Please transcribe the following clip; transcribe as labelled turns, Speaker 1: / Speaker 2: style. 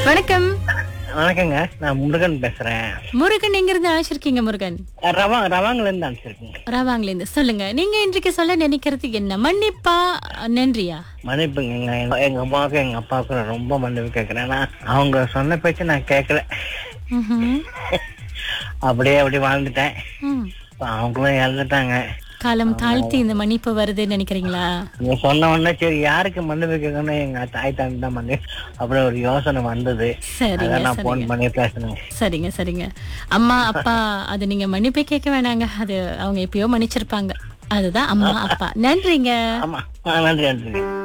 Speaker 1: வணக்கம்
Speaker 2: வணக்கங்க நான் முருகன் பேசுறேன்
Speaker 1: முருகன் எங்க இருந்து அழைச்சிருக்கீங்க முருகன்
Speaker 2: ரவா ரவாங்கல இருந்து அனுப்பிச்சிருக்கேங்க
Speaker 1: ராவாங்கல இருந்து சொல்லுங்க நீங்க இன்றைக்கு சொல்ல நினைக்கிறது என்ன மன்னிப்பா நன்றியா
Speaker 2: மன்னிப்புங்க எங்க எங்க அம்மாவுக்கும் எங்க அப்பாவுக்கும் ரொம்ப மன்னிப்பு கேட்கறேன் ஏன்னா அவங்க சொன்ன பேச்சு நான் கேட்கல
Speaker 1: ம்ஹும்.
Speaker 2: அப்படியே அப்படி வாழ்ந்துட்டேன்
Speaker 1: ம்.
Speaker 2: இப்ப அவங்களும் இறந்துட்டாங்க
Speaker 1: காலம் தாழ்த்தி இந்த மன்னிப்பு வருதுன்னு நினைக்கிறீங்களா
Speaker 2: நீங்க சொன்ன உடனே சரி யாருக்கு மன்னிப்பு கேட்கணும் எங்க தாய் தந்தை தான் மன்னி அப்படி ஒரு யோசனை வந்தது
Speaker 1: சரிங்க
Speaker 2: அதான் நான் போன்
Speaker 1: சரிங்க
Speaker 2: பண்ணி பேசணுங்க
Speaker 1: சரிங்க சரிங்க அம்மா அப்பா அது நீங்க மன்னிப்பே கேட்க வேணாங்க அது அவங்க எப்பயோ மன்னிச்சிருப்பாங்க அதுதான் அம்மா அப்பா நன்றிங்க
Speaker 2: ஆமா ஆ, நன்றி நன்றி